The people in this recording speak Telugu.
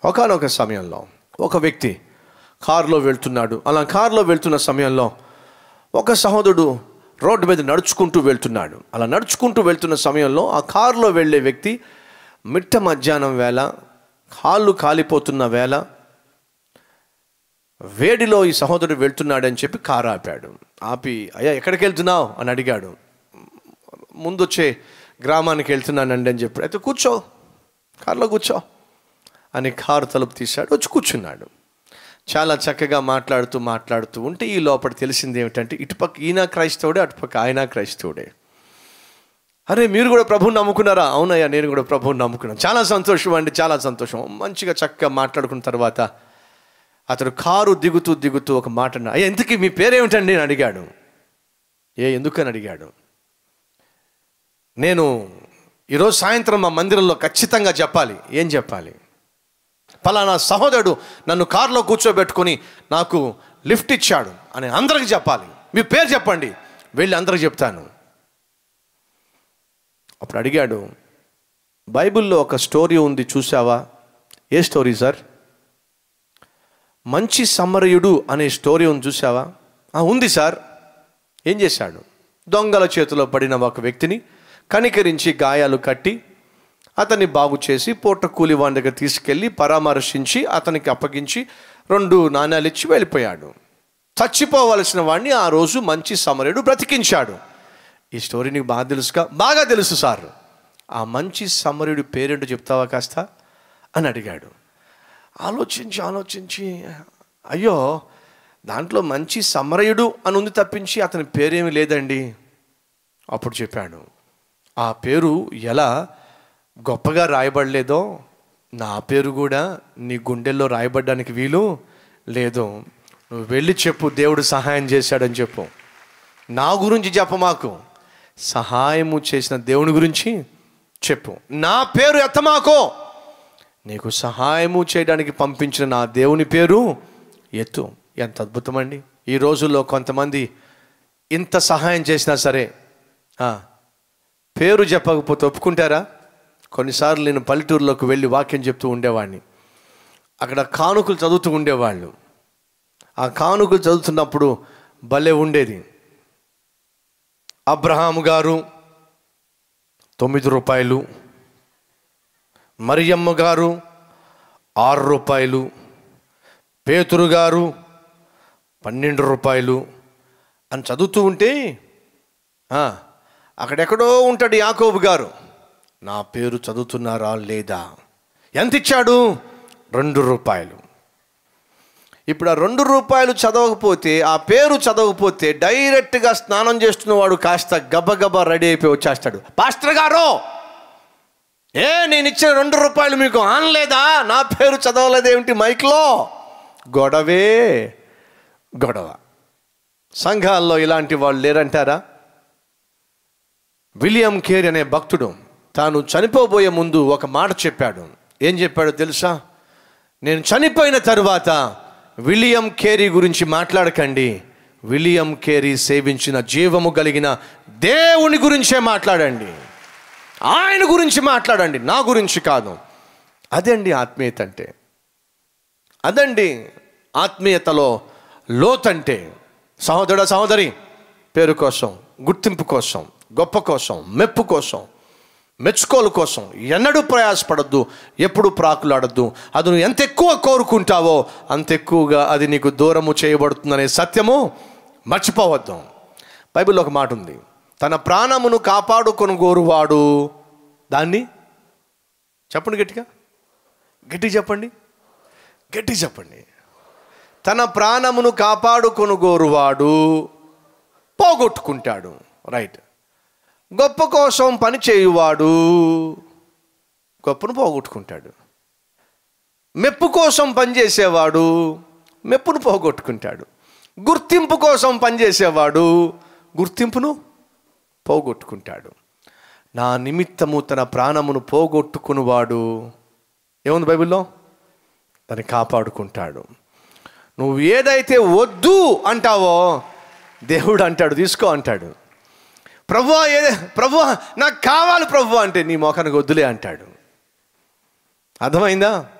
ఒకనొక సమయంలో ఒక వ్యక్తి కారులో వెళ్తున్నాడు అలా కారులో వెళ్తున్న సమయంలో ఒక సహోదరుడు రోడ్డు మీద నడుచుకుంటూ వెళ్తున్నాడు అలా నడుచుకుంటూ వెళ్తున్న సమయంలో ఆ కారులో వెళ్ళే వ్యక్తి మిట్ట మధ్యాహ్నం వేళ కాళ్ళు కాలిపోతున్న వేళ వేడిలో ఈ సహోదరుడు వెళ్తున్నాడని చెప్పి కారు ఆపాడు ఆపి అయ్యా ఎక్కడికి వెళ్తున్నావు అని అడిగాడు ముందొచ్చే గ్రామానికి వెళ్తున్నానండి అని చెప్పాడు అయితే కూర్చో కారులో కూర్చో అని కారు తలుపు తీశాడు వచ్చి కూర్చున్నాడు చాలా చక్కగా మాట్లాడుతూ మాట్లాడుతూ ఉంటే ఈ లోపల తెలిసింది ఏమిటంటే ఇటుపక్క ఈయన క్రైస్తవుడే అటుపక్క ఆయన క్రైస్తవుడే అరే మీరు కూడా ప్రభువుని నమ్ముకున్నారా అవునయ్యా నేను కూడా ప్రభువుని నమ్ముకున్నాను చాలా సంతోషం అండి చాలా సంతోషం మంచిగా చక్కగా మాట్లాడుకున్న తర్వాత అతడు కారు దిగుతూ దిగుతూ ఒక మాట అన్నా అయ్యా ఇంతకీ మీ పేరేమిటండి అని అడిగాడు ఏ ఎందుకని అడిగాడు నేను ఈరోజు సాయంత్రం మా మందిరంలో ఖచ్చితంగా చెప్పాలి ఏం చెప్పాలి ఫలానా సహోదరుడు నన్ను కారులో కూర్చోబెట్టుకొని నాకు లిఫ్ట్ ఇచ్చాడు అని అందరికి చెప్పాలి మీ పేరు చెప్పండి వెళ్ళి అందరికి చెప్తాను అప్పుడు అడిగాడు బైబిల్లో ఒక స్టోరీ ఉంది చూసావా ఏ స్టోరీ సార్ మంచి సమరయుడు అనే స్టోరీ ఉంది చూసావా "ఆ, ఉంది సార్ ఏం చేశాడు దొంగల చేతిలో పడిన ఒక వ్యక్తిని కనికరించి గాయాలు కట్టి అతన్ని బాగు చేసి పూట కూలి వాని దగ్గర తీసుకెళ్ళి పరామర్శించి అతనికి అప్పగించి రెండు నాణ్యాలు ఇచ్చి వెళ్ళిపోయాడు చచ్చిపోవలసిన వాడిని ఆ రోజు మంచి సమరయుడు బ్రతికించాడు ఈ స్టోరీ నీకు బాగా తెలుసుగా బాగా తెలుసు సార్ ఆ మంచి సమరయుడి పేరేంటో చెప్తావా కాస్త అని అడిగాడు ఆలోచించి ఆలోచించి అయ్యో దాంట్లో మంచి సమరయుడు అని ఉంది తప్పించి అతని పేరేమి లేదండి అప్పుడు చెప్పాడు ఆ పేరు ఎలా గొప్పగా రాయబడలేదో నా పేరు కూడా నీ గుండెల్లో రాయబడ్డానికి వీలు లేదు నువ్వు వెళ్ళి చెప్పు దేవుడు సహాయం చేశాడని చెప్పు నా గురించి చెప్ప మాకు సహాయము చేసిన దేవుని గురించి చెప్పు నా పేరు ఎత్తమాకో నీకు సహాయము చేయడానికి పంపించిన నా దేవుని పేరు ఎత్తు ఎంత అద్భుతమండి ఈ రోజుల్లో కొంతమంది ఇంత సహాయం చేసినా సరే ఆ, పేరు చెప్పకపోతే ఒప్పుకుంటారా కొన్నిసార్లు నేను పల్లెటూరులోకి వెళ్ళి వాక్యం చెప్తూ ఉండేవాడిని అక్కడ కానుకలు చదువుతూ ఉండేవాళ్ళు ఆ కానుకలు చదువుతున్నప్పుడు భలే ఉండేది అబ్రహాము గారు తొమ్మిది రూపాయలు మరియమ్మ గారు ఆరు రూపాయలు పేతురు గారు పన్నెండు రూపాయలు అని చదువుతూ ఉంటే ఆ, అక్కడెక్కడో ఉంటాడు యాకోబు గారు నా పేరు చదువుతున్నారా లేదా ఎంత ఇచ్చాడు రెండు రూపాయలు ఇప్పుడు ఆ రెండు రూపాయలు చదవకపోతే ఆ పేరు చదవకపోతే డైరెక్ట్గా స్నానం చేస్తున్నవాడు కాస్త గబగబా రెడీ అయిపోయి వచ్చేస్తాడు పాస్టర్ గారు ఏ నేను ఇచ్చిన రెండు రూపాయలు మీకు ఆనలేదా నా పేరు చదవలేదేమిటి మైక్లో గొడవే గొడవ సంఘాల్లో ఇలాంటి వాళ్ళు లేరంటారా విలియం కేర్ అనే భక్తుడు తాను చనిపోబోయే ముందు ఒక మాట చెప్పాడు ఏం చెప్పాడో తెలుసా నేను చనిపోయిన తరువాత విలియం కేరీ గురించి మాట్లాడకండి విలియం కేరీ సేవించిన జీవము కలిగిన దేవుని గురించే మాట్లాడండి ఆయన గురించి మాట్లాడండి నా గురించి కాదు అదండి ఆత్మీయత అంటే అదండి ఆత్మీయతలో లోతంటే సహోదరుడ సహోదరి పేరు కోసం గుర్తింపు కోసం గొప్ప కోసం మెప్పు కోసం మెచ్చుకోలు కోసం ఎన్నడూ ప్రయాసపడద్దు ఎప్పుడు ప్రాకులాడద్దు అది నువ్వు ఎంత ఎక్కువ కోరుకుంటావో అంత ఎక్కువగా అది నీకు దూరము చేయబడుతుందనే సత్యము మర్చిపోవద్దు బైబిల్లో ఒక మాట ఉంది తన ప్రాణమును కాపాడుకొని గోరువాడు దాన్ని చెప్పండి గట్టిగా గట్టిగా చెప్పండి గట్టి చెప్పండి తన ప్రాణమును కాపాడుకొని గోరువాడు పోగొట్టుకుంటాడు రైట్ గొప్ప కోసం పని చేయువాడు గొప్పను పోగొట్టుకుంటాడు మెప్పు కోసం పనిచేసేవాడు మెప్పును పోగొట్టుకుంటాడు గుర్తింపు కోసం పనిచేసేవాడు గుర్తింపును పోగొట్టుకుంటాడు నా నిమిత్తము తన ప్రాణమును పోగొట్టుకునివాడు ఏముంది బైబిల్లో దాన్ని కాపాడుకుంటాడు నువ్వు ఏదైతే వద్దు అంటావో దేవుడు అంటాడు తీసుకో అంటాడు ప్రభు ఏదే ప్రభు నాకు కావాలి ప్రభు అంటే నీ మోకానికి వద్దులే అంటాడు అర్థమైందా